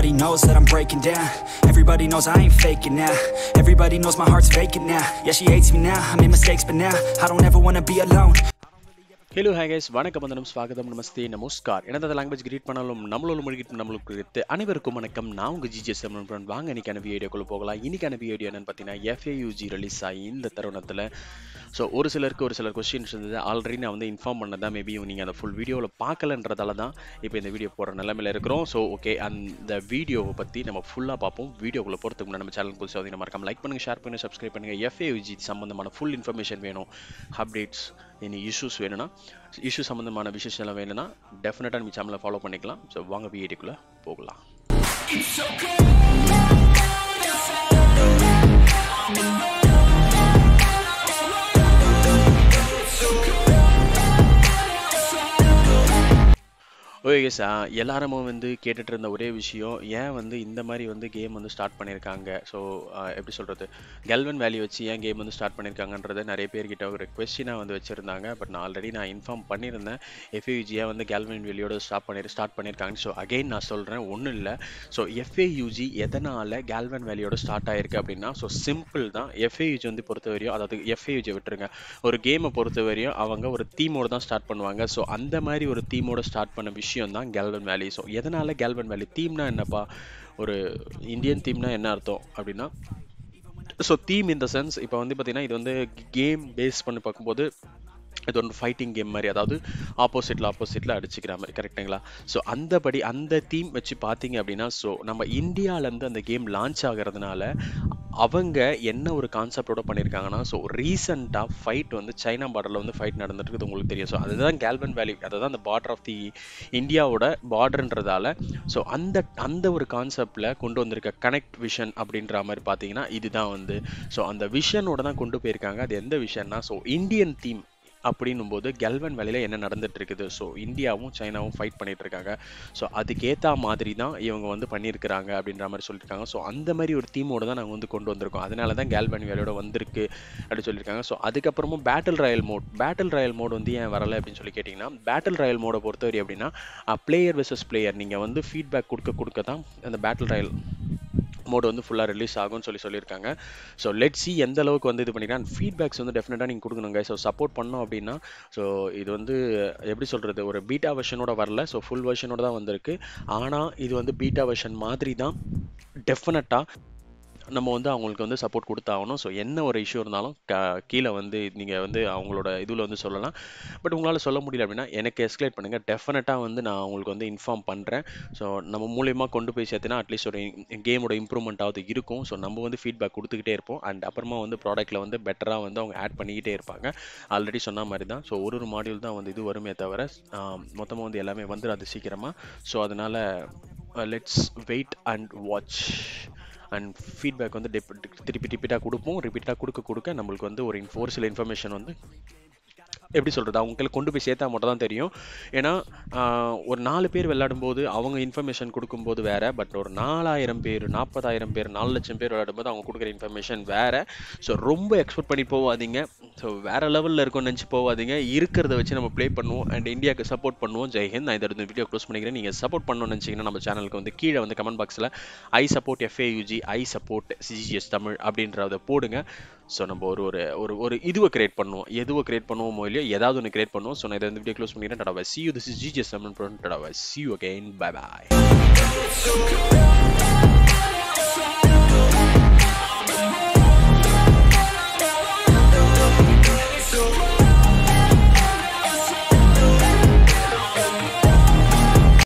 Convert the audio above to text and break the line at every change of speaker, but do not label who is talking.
Everybody knows that I'm breaking down Everybody knows I ain't faking now Everybody knows my heart's vacant now Yeah, she hates me now, I made mistakes but now I don't ever wanna be alone
hello hi guys வணக்கம் வந்தனம் ஸ்வாகதம் நமஸ்தே நமஸ்கார் எனது language greet பண்ணாலும் நம்மளோட மொழி கிட்ட நம்மளுக்கு குறித்து அனைவருக்கும் வணக்கம் நான் உங்கள் ஜிஜிஎஸ் தமிழ் வாங்க இன்னைக்கான வீடியோக்குள்ள போகலாம் இன்னைக்கான வீடியோ என்னன்னு பார்த்தீங்கன்னா எஃப்ஏயூஜி ரிலீஸ் ஆகி இந்த தருணத்தில் ஸோ ஒரு சிலருக்கு ஒரு சிலர் கொஸ்டின்ஸ் இருந்தது ஆல்ரெடி நான் வந்து இன்ஃபார்ம் பண்ணதான் மேபி நீங்கள் அந்த ஃபுல் வீடியோவில் பார்க்கலன்றதால தான் இப்போ இந்த வீடியோ போகிற நிலமையில இருக்கிறோம் ஸோ ஓகே அந்த வீடியோவை பற்றி நம்ம ஃபுல்லாக பார்ப்போம் வீடியோக்குள்ள போகிறதுக்கு முன்னாடி நம்ம சேனல் புதுசாக வந்து மறக்காம லைக் பண்ணுங்கள் ஷேர் பண்ணுங்கள் சப்ஸ்கிரைப் பண்ணுங்கள் எஃப்ஏயூஜி சம்மந்தமான ஃபுல் இன்ஃபர்மேஷன் வேணும் அப்டேட்ஸ் இனி இஷ்யூஸ் வேணும்னா இஷ்யூ சம்மந்தமான விஷயம் எல்லாம் வேணும்னா டெஃபினட்டாக நம்ம சேனலை ஃபாலோ பண்ணிக்கலாம் ஸோ வாங்க வீடியோக்குள்ளே போகலாம் ஓகே கேஸ் எல்லாரும் வந்து கேட்டுட்டு இருந்த ஒரே விஷயம் ஏன் வந்து இந்த மாதிரி வந்து கேம் வந்து ஸ்டார்ட் பண்ணியிருக்காங்க ஸோ எப்படி சொல்கிறது கெல்வன் வேல்யூ வச்சு ஏன் கேம் வந்து ஸ்டார்ட் பண்ணியிருக்காங்கன்றத நிறைய பேர்கிட்ட ஒரு கொஸ்டினாக வந்து வச்சுருந்தாங்க பட் நான் ஆல்ரெடி நான் இன்ஃபார்ம் பண்ணியிருந்தேன் எஃப்ஏயூஜியாக வந்து கெல்வன் வேல்யூட ஸ்டார்ட் பண்ணி ஸ்டார்ட் பண்ணியிருக்காங்க ஸோ அகைன் நான் சொல்கிறேன் ஒன்றும் இல்லை ஸோ எஃப்ஏயூஜி எதனால் கேல்வன் வேல்யூட ஸ்டார்ட் ஆயிருக்கு அப்படின்னா ஸோ சிம்பிள் தான் எஃப்ஏயூஜி வந்து பொறுத்த வரையும் அதாவது எஃப்ஏயூஜி விட்டுருங்க ஒரு கேமை பொறுத்த வரையும் அவங்க ஒரு தீமோட தான் ஸ்டார்ட் பண்ணுவாங்க ஸோ அந்த மாதிரி ஒரு தீமோட ஸ்டார்ட் பண்ண விஷயம் விஷயம் தான் கேல்வன் வேலி ஸோ எதனால் கேல்வன் வேலி தீம்னா என்னப்பா ஒரு இந்தியன் தீம்னா என்ன அர்த்தம் அப்படின்னா ஸோ தீம் இந்த சென்ஸ் இப்போ வந்து பார்த்தீங்கன்னா இது வந்து கேம் பேஸ் பண்ணி பார்க்கும்போது இது ஒரு ஃபைட்டிங் கேம் மாதிரி அதாவது ஆப்போசிட்டில் ஆப்போசிட்டில் அடிச்சுக்கிற மாதிரி கரெக்டுங்களா ஸோ அந்தபடி அந்த தீம் வச்சு பார்த்தீங்க அப்படின்னா ஸோ நம்ம இந்தியாவிலேருந்து அந்த கேம் லான்ச் ஆகிறதுனால அவங்க என்ன ஒரு கான்செப்டோட பண்ணியிருக்காங்கன்னா ஸோ ரீசெண்டாக ஃபைட் வந்து சைனா பார்டரில் வந்து ஃபைட் நடந்துட்டு இருக்குது உங்களுக்கு தெரியும் ஸோ அதுதான் கேல்வன் வேலி அதுதான் அந்த பார்டர் ஆஃப் தி இந்தியாவோட பார்டர்ன்றதால ஸோ அந்த அந்த ஒரு கான்செப்டில் கொண்டு வந்திருக்க கனெக்ட் விஷன் அப்படின்ற மாதிரி பார்த்தீங்கன்னா இதுதான் வந்து ஸோ அந்த விஷனோட தான் கொண்டு போயிருக்காங்க அது எந்த விஷயம்னா ஸோ இந்தியன் தீம் அப்படின்னும் போது கெல்வன் வேலையில் என்ன நடந்துட்டு இருக்குது ஸோ இந்தியாவும் சைனாவும் ஃபைட் பண்ணிட்டு இருக்காங்க ஸோ அதுக்கேற்ற மாதிரி தான் இவங்க வந்து பண்ணியிருக்கிறாங்க அப்படின்ற மாதிரி சொல்லியிருக்காங்க ஸோ அந்த மாதிரி ஒரு தீமோடு தான் நாங்கள் வந்து கொண்டு வந்திருக்கோம் அதனால தான் கேல்வன் வேலையோட வந்திருக்கு அப்படின்னு சொல்லியிருக்காங்க ஸோ அதுக்கப்புறமும் battle royale mode battle royale mode வந்து ஏன் வரலை அப்படின்னு சொல்லி கேட்டிங்கன்னா பேட்டில் ராயல் மோடை பொறுத்தவரை அப்படின்னா பிளேயர் வெர்சஸ் பிளேயர் நீங்கள் வந்து ஃபீட்பேக் கொடுக்க கொடுக்க தான் அந்த பேட்டில் ராயல் மோடு வந்து ஃபுல்லாக ரிலீஸ் ஆகும்னு சொல்லி சொல்லியிருக்காங்க ஸோ லெட் சி எந்த அளவுக்கு வந்து இது பண்ணிக்கலாம் ஃபீட்பேக்ஸ் வந்து டெஃபினட்டாக நீங்கள் கொடுக்கணுங்க ஸோ சப்போர்ட் பண்ணோம் அப்படின்னா ஸோ இது வந்து எப்படி சொல்கிறது ஒரு பீட்டா வெர்ஷனோட வரல ஸோ ஃபுல் வெர்ஷனோட தான் வந்திருக்கு ஆனால் இது வந்து பீட்டா வெர்ஷன் மாதிரி தான் டெஃபினட்டாக நம்ம வந்து அவங்களுக்கு வந்து சப்போர்ட் கொடுத்தாகணும் ஸோ என்ன ஒரு இஷ்யூ இருந்தாலும் க கீழே வந்து நீங்கள் வந்து அவங்களோட இதில் வந்து சொல்லலாம் பட் உங்களால் சொல்ல முடியல அப்படின்னா எனக்கு எஸ்கலேட் பண்ணுங்கள் டெஃபினட்டாக வந்து நான் உங்களுக்கு வந்து இன்ஃபார்ம் பண்ணுறேன் ஸோ நம்ம மூலியமாக கொண்டு போய் சேர்த்துனா அட்லீஸ்ட் ஒரு கேமோட இம்ப்ரூவ்மெண்ட்டாவது இருக்கும் ஸோ நம்ம வந்து ஃபீட்பேக் கொடுத்துக்கிட்டே இருப்போம் அண்ட் அப்புறமா வந்து ப்ராடக்ட்டில் வந்து பெட்டராக வந்து அவங்க ஆட் பண்ணிக்கிட்டே இருப்பாங்க ஆல்ரெடி சொன்ன மாதிரி தான் ஸோ ஒரு ஒரு மாடியூல் தான் வந்து இது வருமே தவிர மொத்தமாக வந்து எல்லாமே வந்துடாது சீக்கிரமாக ஸோ அதனால் let's wait and watch and feedback வந்து திருப்பி ரிப்பீட்டாக கொடுப்போம் ரிப்பீட்டாக கொடுக்க கொடுக்க நம்மளுக்கு வந்து ஒரு ஒரு சில இன்ஃபர்மேஷன் வந்து எப்படி சொல்கிறது அவங்களுக்கு கொண்டு போய் சேர்த்தா மட்டும் தான் தெரியும் ஏன்னா ஒரு நாலு பேர் விளையாடும்போது அவங்க இன்ஃபர்மேஷன் கொடுக்கும்போது வேறு பட் ஒரு நாலாயிரம் பேர் நாற்பதாயிரம் பேர் நாலு லட்சம் பேர் விளையாடும்போது அவங்க கொடுக்குற இன்ஃபர்மேஷன் வேறு ஸோ ரொம்ப எக்ஸ்பெக்ட் பண்ணி போகாதீங்க ஸோ வேறு லெவலில் இருக்கும்னு நினச்சி போகாதீங்க இருக்கிறத வச்சு நம்ம ப்ளே பண்ணுவோம் அண்ட் இந்தியாவுக்கு சப்போர்ட் பண்ணுவோம் ஜெய்ஹிந்த் நான் இந்த வீடியோ க்ளோஸ் பண்ணிக்கிறேன் நீங்கள் சப்போர்ட் பண்ணணும்னு நினச்சிங்கன்னா நம்ம சேனலுக்கு வந்து கீழே வந்து கமெண்ட் பாக்ஸில் I support FAUG I support CGS Tamil அப்படின்றத போடுங்க ஸோ நம்ம ஒரு ஒரு ஒரு ஒரு இதுவை கிரியேட் பண்ணுவோம் எதுவை கிரியேட் பண்ணுவோமோ இல்லையோ ஏதாவது ஒன்று கிரியேட் பண்ணுவோம் ஸோ நான் இதை வந்து வீடியோ க்ளோஸ் பண்ணிக்கிறேன் டடாவை see you this is GGS Tamil டடாவை see you again bye bye